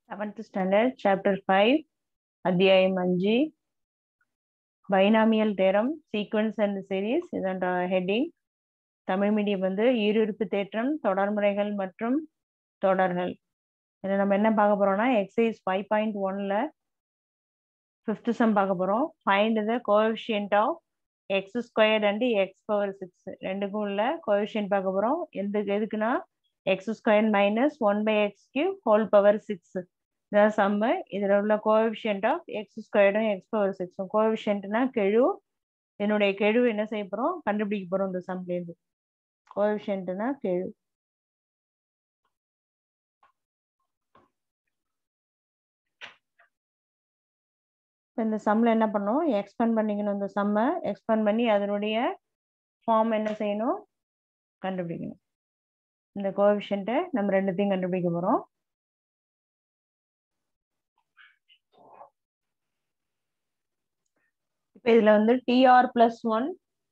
seventh standard chapter five அத்தியாயம் அஞ்சு binomial theorem sequence and series இதோட ஹெட்டிங் தமிழ் மீடியம் வந்து ஈருறுப்பு தேற்றம் தொடர்முறைகள் மற்றும் தொடர்கள் இதில் நம்ம என்ன பார்க்க போறோம்னா எக்ஸசைஸ் ஃபைவ் பாயிண்ட் ஒன்ல ஃபிஃப்த் சம் பார்க்க போறோம் find the coefficient of X squared and X power six ரெண்டுக்கும் உள்ள கோஎஃபிஷியன்ட் பார்க்க போறோம் எந்த எதுக்குன்னா X square minus one by X cube whole power six இதான் சம்மு இதில் உள்ள கோஎஃபிஷியன்ட் ஆஃப் எக்ஸ் ஸ்கொயர்டும் எக்ஸ் பவர் சிக்ஸும் கோஎஃபிஷியன்ட்னா கெழு என்னுடைய கெழு என்ன செய்ய போகிறோம் கண்டுபிடிக்க போகிறோம் இந்த சம்லேருந்து கோஎஃபிஷியன்ட்னா கெழு இப்போ இந்த சம்மில் என்ன பண்ணணும் எக்ஸ்பெண்ட் பண்ணிக்கணும் இந்த சம்மை எக்ஸ்பெண்ட் பண்ணி அதனுடைய ஃபார்ம் என்ன செய்யணும் கண்டுபிடிக்கணும் இந்த கோஎஃபிஷியன்ட்டை நம்ம ரெண்டுத்தையும் கண்டுபிடிக்க போகிறோம் இப்போ இதில் வந்து டிஆர் பிளஸ் ஒன்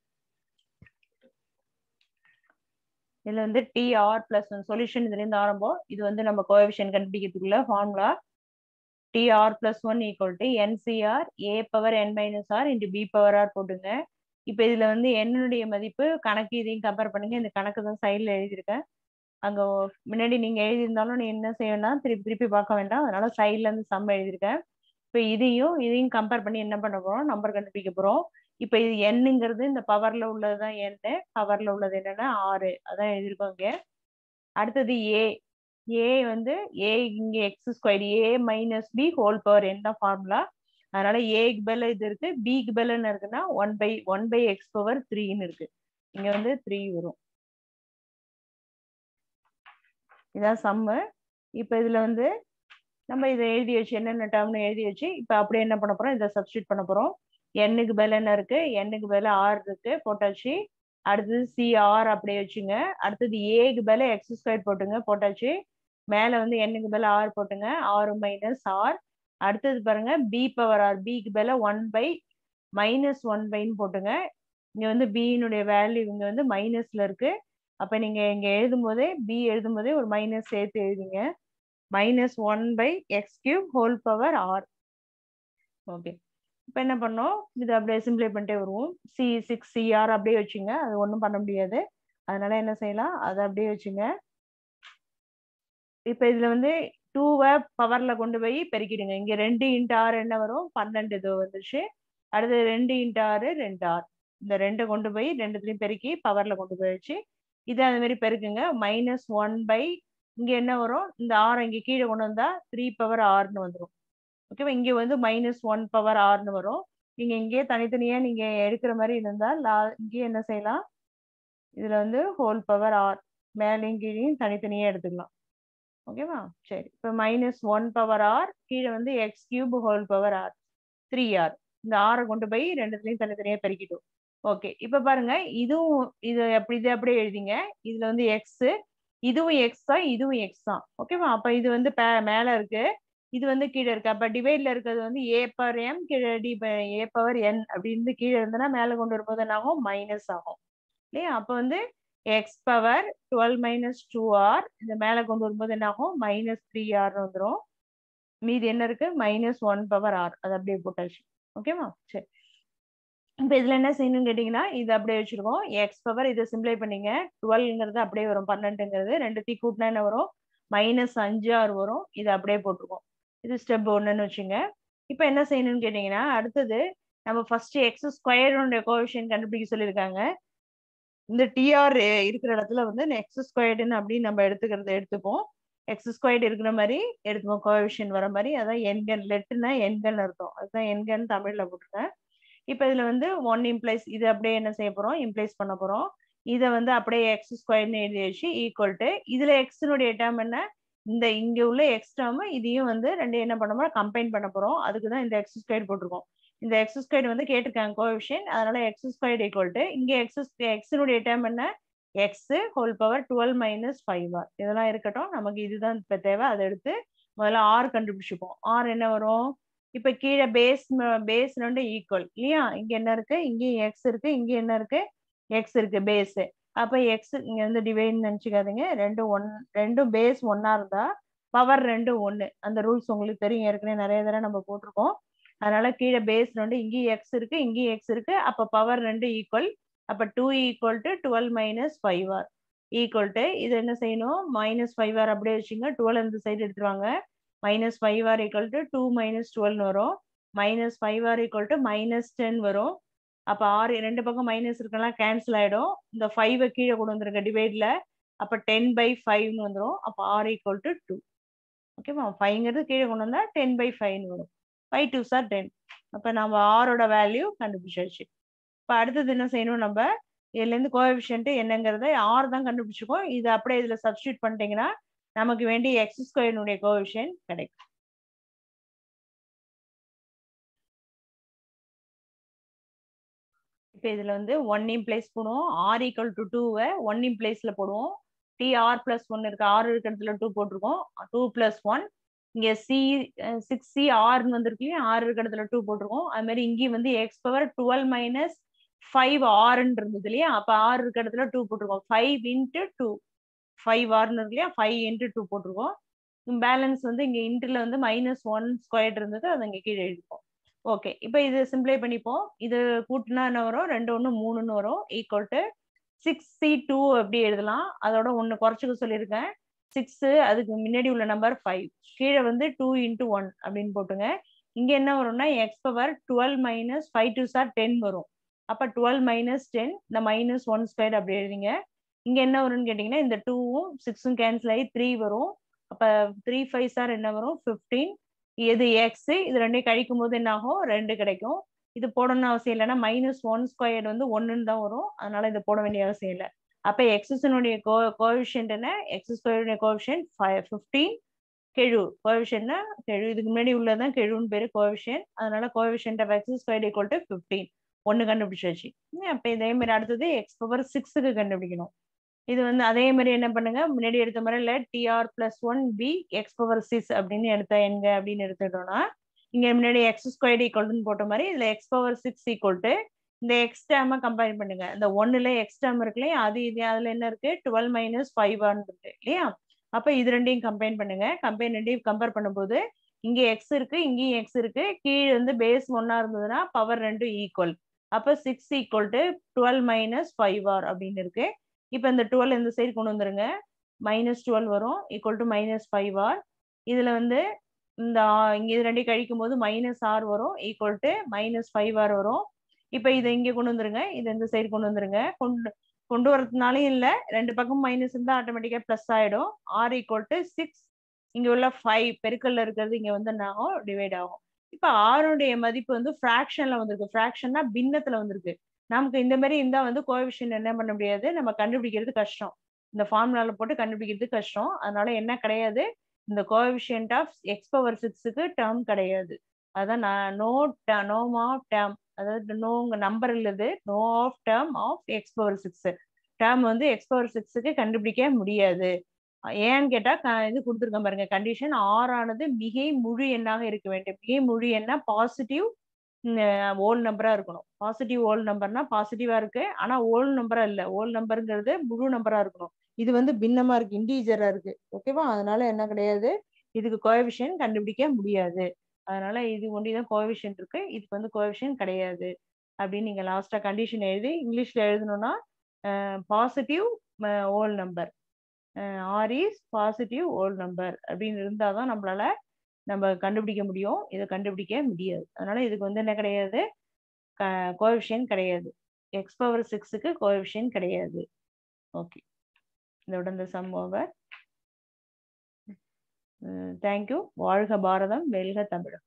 இதில் வந்து டிஆர் பிளஸ் ஒன் சொல்யூஷன் இதுலேருந்து ஆரம்பம் இது வந்து நம்ம கோஎஃபிஷியன் கண்டுபிடிக்கிறதுக்குள்ள formula TR plus one equal to NCR A power N minus R into B power R போட்டுங்க இப்போ இதில் வந்து என்னுடைய மதிப்பு கணக்கு இதையும் கம்பேர் பண்ணுங்க இந்த கணக்கு தான் சைடில் எழுதியிருக்கேன் அங்கே முன்னாடி நீங்கள் எழுதியிருந்தாலும் நீ என்ன செய்யணும்னா திருப்பி திருப்பி பார்க்க வேண்டாம் அதனால சைடில் இருந்து சம் எழுதியிருக்கேன் இப்போ இதையும் இதையும் கம்பேர் பண்ணி என்ன பண்ண போகிறோம் நம்பர் கண்டுபிடிக்க போகிறோம் இப்போ இது என்னங்கிறது இந்த பவரில் உள்ளது தான் என்ன பவரில் உள்ளது என்னன்னா ஆறு அதான் எழுதியிருக்கோம் இங்கே அடுத்தது ஏ ஏ வந்து ஏ இங்கே X square A minus B whole power என்ன ஃபார்முலா அதனால ஏக்கு பதில் இது இருக்கு பிக்கு பதில் இருக்குன்னா one by one by X power த்ரீன்னு இருக்கு இங்க வந்து த்ரீ வரும் இதான் சம்மு இப்போ இதுல வந்து நம்ம இதை எழுதி வச்சு என்னென்ன டேர்ம்னு எழுதி வச்சு இப்போ அப்படியே என்ன பண்ண போறோம் இதை சப்ஸ்டியூட் பண்ண போறோம் எண்ணுக்கு பதில் என்ன இருக்கு எண்ணுக்கு பதில் ஆர் இருக்கு போட்டாச்சு அடுத்தது சி ஆர் அப்படியே வச்சுங்க அடுத்தது ஏக்கு பதில் எக்ஸ் ஸ்கொயர் போட்டுங்க போட்டாச்சு மேலே வந்து எண்ணுக்கு பதில் ஆர் போட்டுங்க ஆறு மைனஸ் ஆர் அடுத்தது பாருங்க பி பவர் ஆர் பிக்கு பதில் ஒன் பை மைனஸ் ஒன் பைன்னு போட்டுங்க இங்க வந்து பியினுடைய வேல்யூ இங்க வந்து மைனஸ்ல இருக்கு அப்ப நீங்க இங்க எழுதும் போதே பி எழுதும் போதே ஒரு மைனஸ் சேர்த்து எழுதிங்க minus one by X cube whole power R okay இப்போ என்ன பண்ணோம் இது அப்படியே சிம்பிளை பண்ணிட்டே வருவோம் சி சிக்ஸ் சிஆர் அப்படியே வச்சுங்க அது ஒன்றும் பண்ண முடியாது அதனால என்ன செய்யலாம் அதை அப்படியே வச்சுங்க இப்போ இதில் வந்து டூவை பவரில் கொண்டு போய் பெருக்கிடுங்க இங்கே ரெண்டு இன்ட்டு ஆறு என்ன வரும் பன்னெண்டு இது வந்துருச்சு அடுத்து ரெண்டு இன்ட்டு ஆறு ரெண்டு ஆறு இந்த ரெண்டை கொண்டு போய் ரெண்டுத்துலையும் பெருக்கி பவரில் கொண்டு போய் வச்சு இதை அந்த மாதிரி பெருக்குங்க மைனஸ் ஒன் பை இங்கே என்ன வரும் இந்த ஆறு இங்கே கீழே கொண்டு வந்தால் த்ரீ பவர் ஆறுன்னு வந்துடும் ஓகேவா இங்கே வந்து மைனஸ் ஒன் பவர் ஆறுன்னு வரும் நீங்கள் இங்கேயே தனித்தனியாக நீங்கள் எடுக்கிற மாதிரி இருந்தால் லா இங்கேயே என்ன செய்யலாம் இதில் வந்து ஹோல் பவர் ஆர் மேலேயும் கீழேயும் தனித்தனியாக எடுத்துக்கலாம் ஓகேவா சரி இப்போ மைனஸ் ஒன் பவர் ஆர் கீழே வந்து X cube whole power R three R இந்த ஆரை கொண்டு போய் ரெண்டுத்துலையும் தனித்தனியாக பெருக்கிட்டோம் ஓகே இப்போ பாருங்க இதுவும் இது அப்படி இது அப்படியே எழுதிங்க இதுல வந்து எக்ஸ் இதுவும் எக்ஸ் தான் இதுவும் எக்ஸ் தான் ஓகேவா அப்போ இது வந்து மேலே இருக்கு இது வந்து கீழே இருக்கு அப்போ டிவைட்ல இருக்கிறது வந்து ஏ பவர் எம் கீழே டி ஏ பவர் என் அப்படின்னு கீழே இருந்ததுன்னா மேலே கொண்டு வரும்போது என்ன ஆகும் மைனஸ் ஆகும் இல்லையா அப்போ வந்து X power twelve minus two R இந்த மேலே கொண்டு வரும்போது என்ன ஆகும் மைனஸ் த்ரீ ஆர்னு வந்துடும் மீதி என்ன இருக்கு மைனஸ் ஒன் பவர் ஆர் அது அப்படியே போட்டாச்சு ஓகேவா சரி இப்போ இதில் என்ன செய்யணும்னு கேட்டிங்கன்னா இது அப்படியே வச்சுருக்கோம் எக்ஸ் பவர் இதை சிம்பிளை பண்ணிங்க டுவெல்ங்கிறது அப்படியே வரும் பன்னெண்டுங்கிறது ரெண்டுத்தையும் கூட்டினா என்ன வரும் மைனஸ் அஞ்சு ஆறு வரும் இது அப்படியே போட்டிருக்கோம் இது ஸ்டெப் ஒன்றுன்னு வச்சுங்க இப்போ என்ன செய்யணும்னு கேட்டிங்கன்னா அடுத்தது நம்ம ஃபர்ஸ்ட் எக்ஸ் ஸ்கொயருடைய கோவிஷன் கண்டுபிடிக்க சொல்லியிருக்காங்க இந்த டிஆர் இருக்கிற இடத்துல வந்து எக்ஸ் ஸ்கொயர்டுன்னு அப்படின்னு நம்ம எடுத்துக்கிறது எடுத்துப்போம் எக்ஸ் ஸ்கொயர்டு இருக்கிற மாதிரி எடுத்துப்போம் கோவிஷன் வர மாதிரி அதான் எண்கன் லெட்டுனா எண்கன் அர்த்தம் அதுதான் எண்கன் தமிழில் போட்டிருக்கேன் இப்போ இதில் வந்து ஒன் இம்ப்ளைஸ் இது அப்படியே என்ன செய்ய போகிறோம் இம்ப்ளைஸ் பண்ண போகிறோம் இதை வந்து அப்படியே எக்ஸ் ஸ்கொயர்னு எழுதி வச்சு ஈக்குவல் டு இதில் எக்ஸினுடைய டேர்ம் என்ன இந்த இங்கே உள்ள எக்ஸ் டேர்ம் இதையும் வந்து ரெண்டு என்ன பண்ண போகிறோம் கம்பைன் பண்ண போகிறோம் அதுக்கு தான் இந்த எக்ஸ் ஸ்கொயர் போட்டிருக்கோம் இந்த எக்ஸ் ஸ்கொயர் வந்து கேட்டிருக்காங்க கோவிஷன் அதனால எக்ஸ் ஸ்கொயர் ஈக்குவல் டு இங்கே எக்ஸ் எக்ஸினுடைய டேர்ம் என்ன X whole power twelve minus five R இதெல்லாம் இருக்கட்டும் நமக்கு இதுதான் இப்போ தேவை அதை எடுத்து முதல்ல ஆர் கண்டுபிடிச்சிப்போம் ஆர் என்ன வரும் இப்போ கீழே பேஸ் பேஸ் ரெண்டு ஈக்குவல் இல்லையா இங்கே என்ன இருக்கு இங்கேயும் எக்ஸ் இருக்கு இங்கே என்ன இருக்கு எக்ஸ் இருக்கு பேஸு அப்போ எக்ஸ் இங்கே வந்து டிவைட்னு நினச்சிக்காதீங்க ரெண்டும் ஒன் ரெண்டும் பேஸ் ஒன்றா இருந்தால் பவர் ரெண்டு ஒன்று அந்த ரூல்ஸ் உங்களுக்கு தெரியும் ஏற்கனவே நிறைய தடவை நம்ம போட்டிருக்கோம் அதனால கீழே பேஸ் ரெண்டு இங்கேயும் எக்ஸ் இருக்கு இங்கேயும் எக்ஸ் இருக்கு அப்போ பவர் ரெண்டு ஈக்குவல் அப்போ two equal to twelve minus five R equal to இது என்ன செய்யணும் மைனஸ் ஃபைவ் ஆர் அப்படியே வச்சுங்க டுவெல் இந்த சைடு எடுத்துருவாங்க minus five R equal to two minus டுவெல்னு வரும் minus five R equal to minus ten வரும் அப்போ ஆறு ரெண்டு பக்கம் மைனஸ் இருக்கலாம் கேன்சல் ஆகிடும் இந்த ஃபைவை கீழே கொண்டு வந்துருங்க டிவைடில் அப்போ டென் பை ஃபைவ்னு வந்துடும் அப்போ ஆர் ஈக்குவல் டு டூ ஓகேவா ஃபைவ்ங்கிறது கீழே கொண்டு வந்தால் டென் பை ஃபைவ்னு வரும் ஃபைவ் டூ சார் டென் அப்போ நம்ம ஆரோட வேல்யூ கண்டுபிடிச்சாச்சு இப்போ அடுத்தது என்ன செய்யணும் நம்ம இதுலேருந்து கோஎஃபிஷியன்ட் என்னங்கிறத ஆர் தான் கண்டுபிடிச்சிருக்கோம் இது அப்படியே இதில் சப்ஸ்டியூட் பண்ணிட்டீங்கன்னா நமக்கு வேண்டிய எக்ஸ் ஸ்கொயர்னுடைய கோஎஃபிஷியன்ட் கிடைக்கும் இப்போ இதில் வந்து ஒன் இம் பிளேஸ் போடுவோம் ஆர் ஈக்குவல் டு டூவை ஒன் இம் பிளேஸில் போடுவோம் டி ஆர் பிளஸ் ஒன் இருக்கு ஆறு இருக்கிறதுல டூ போட்டிருக்கோம் டூ பிளஸ் ஒன் இங்கே சி சிக்ஸ் சி ஆர்னு வந்திருக்கு இல்லையா ஆறு இருக்கிறதுல டூ போட்டிருக்கோம் அது மாதிரி இங்கேயும் வந்து X power twelve minus five ஆறுன்னு இருந்தது இல்லையா அப்போ ஆறு இருக்கிறதுல டூ போட்டிருக்கோம் ஃபைவ் இன்ட்டு டூ ஃபைவ் ஆர்னு இருக்கு இல்லையா ஃபைவ் இன்ட்டு டூ போட்டிருக்கோம் பேலன்ஸ் வந்து இங்கே இன்ட்டில் வந்து மைனஸ் ஒன் ஸ்கொயர் இருந்தது அதை இங்கே கீழே எழுதிப்போம் ஓகே இப்போ இது சிம்பிளை பண்ணிப்போம் இது கூட்டினா என்ன வரும் ரெண்டு ஒன்று மூணுன்னு வரும் equal to six C two அப்படி எழுதலாம் அதோட ஒன்று குறைச்சிக்க சொல்லியிருக்கேன் சிக்ஸு அதுக்கு முன்னாடி உள்ள நம்பர் ஃபைவ் கீழே வந்து டூ இன்ட்டு ஒன் அப்படின்னு போட்டுங்க இங்கே என்ன வரும்னா X power twelve minus five two சார் டென் வரும் அப்போ டுவெல் மைனஸ் டென் இந்த மைனஸ் ஒன் ஸ்கொயர் அப்படி எழுதிங்க இங்கே என்ன வரும்னு கேட்டிங்கன்னா இந்த டூவும் சிக்ஸும் கேன்சல் ஆகி த்ரீ வரும் அப்போ த்ரீ ஃபைவ் சார் என்ன வரும் ஃபிஃப்டீன் இது எக்ஸ் இது ரெண்டையும் கழிக்கும் போது என்ன ஆகும் ரெண்டு கிடைக்கும் இது போடணும்னு அவசியம் இல்லைன்னா மைனஸ் ஒன் ஸ்கொயர் வந்து ஒன்றுன்னு தான் வரும் அதனால இது போட வேண்டிய அவசியம் இல்லை அப்போ எக்ஸனுடைய கோ கோவிஷன்ட் என்ன எக்ஸ் ஸ்கொயருடைய கோவிஷன் ஃபைவ் ஃபிஃப்டீன் கெழு கோவிஷன்னா கெழு இதுக்கு முன்னாடி உள்ளதான் கெழுன்னு பேர் கோவிஷன் அதனால coefficient of X square equal to fifteen ஒன்று கண்டுபிடிச்சாச்சு அப்போ இதே மாதிரி அடுத்தது எக்ஸ் பவர் சிக்ஸுக்கு கண்டுபிடிக்கணும் இது வந்து அதே மாதிரி என்ன பண்ணுங்க முன்னாடி எடுத்த மாதிரி இல்லை TR plus one B X power six அப்படின்னு எடுத்த எங்க அப்படின்னு எடுத்துட்டோம்னா இங்க முன்னாடி எக்ஸ் ஸ்கொயர் ஈக்குவல்னு போட்ட மாதிரி இதுல X power six equal to இந்த எக்ஸ் டேமை கம்பைன் பண்ணுங்க இந்த ஒன்னுல எக்ஸ் டேம் இருக்கு இல்லையா அது இது அதுல என்ன இருக்கு டுவெல் மைனஸ் ஃபைவ் இருக்கு இல்லையா அப்ப இது ரெண்டையும் கம்பைன் பண்ணுங்க கம்பைன் ரெண்டையும் கம்பேர் பண்ணும்போது இங்க எக்ஸ் இருக்கு இங்கேயும் எக்ஸ் இருக்கு கீழே வந்து பேஸ் ஒன்னா இருந்ததுன்னா பவர் ரெண்டும் ஈக்குவல் அப்ப six equal to twelve minus five R அப்படின்னு இருக்கு இப்போ இந்த டுவெல் இந்த சைடு கொண்டு வந்துருங்க மைனஸ் டுவெல் வரும் equal to minus five R இதுல வந்து இந்த இங்க இது ரெண்டையும் கழிக்கும் போது மைனஸ் ஆர் வரும் equal to minus five R வரும் இப்போ இதை இங்கே கொண்டு வந்துருங்க இது இந்த சைடு கொண்டு வந்துருங்க கொண்டு கொண்டு வரதுனாலையும் இல்லை ரெண்டு பக்கம் மைனஸ் இருந்தால் ஆட்டோமேட்டிக்காக ப்ளஸ் ஆகிடும் ஆர் ஈக்குவல் டு சிக்ஸ் இங்கே உள்ள ஃபைவ் பெருக்கல்ல இருக்கிறது இங்கே வந்து என்ன ஆகும் டிவைட் ஆகும் இப்போ ஆருடைய மதிப்பு வந்து ஃப்ராக்ஷன்ல வந்திருக்கு ஃப்ராக்ஷன்னா பின்னத்தில் வந்திருக்கு நமக்கு இந்த மாதிரி இருந்தால் வந்து கோவிஷன் என்ன பண்ண முடியாது நம்ம கண்டுபிடிக்கிறது கஷ்டம் இந்த ஃபார்முலால போட்டு கண்டுபிடிக்கிறது கஷ்டம் அதனால என்ன கிடையாது இந்த கோஎஃபிஷியன்ட் ஆஃப் எக்ஸ் பவர் சிக்ஸுக்கு டேர்ம் கிடையாது அதான் நான் நோ நோ ஆஃப் டேர்ம் அதாவது நோங்க நம்பர் இல்லது no of term of X power six term வந்து எக்ஸ் பவர் சிக்ஸுக்கு கண்டுபிடிக்க முடியாது ஏன்னு கேட்டா இது கொடுத்துருக்கேன் பாருங்க கண்டிஷன் ஆர் ஆனது மிகை முழு எண்ணாக இருக்க வேண்டும் மிகை முழு எண்ணா பாசிட்டிவ் ஓல் நம்பரா இருக்கணும் பாசிட்டிவ் ஓல் நம்பர்னா பாசிட்டிவா இருக்கு ஆனா ஓல் நம்பரா இல்ல ஓல் நம்பருங்கிறது முழு நம்பரா இருக்கணும் இது வந்து பின்னமா இருக்கு இண்டீஜரா இருக்கு ஓகேவா அதனால என்ன கிடையாது இதுக்கு கோஎஃபிஷியன் கண்டுபிடிக்க முடியாது அதனால இது ஒண்டிதான் கோஎஃபிஷியன் இருக்கு இதுக்கு வந்து கோஎஃபிஷியன் கிடையாது அப்படின்னு நீங்க லாஸ்டா கண்டிஷன் எழுதி இங்கிலீஷ்ல எழுதணும்னா positive whole number R is positive whole number அப்படின்னு இருந்தாதான் நம்மளால நம்ம கண்டுபிடிக்க முடியும் இதை கண்டுபிடிக்க முடியாது அதனால இதுக்கு வந்து என்ன கிடையாது கோஎஃபிஷியன் கிடையாது எக்ஸ் பவர் சிக்ஸுக்கு கோஎஃபிஷியன் கிடையாது ஓகே இதோட இந்த சம் ஓவர் தேங்க்யூ வாழ்க பாரதம் வெல்க தமிழகம்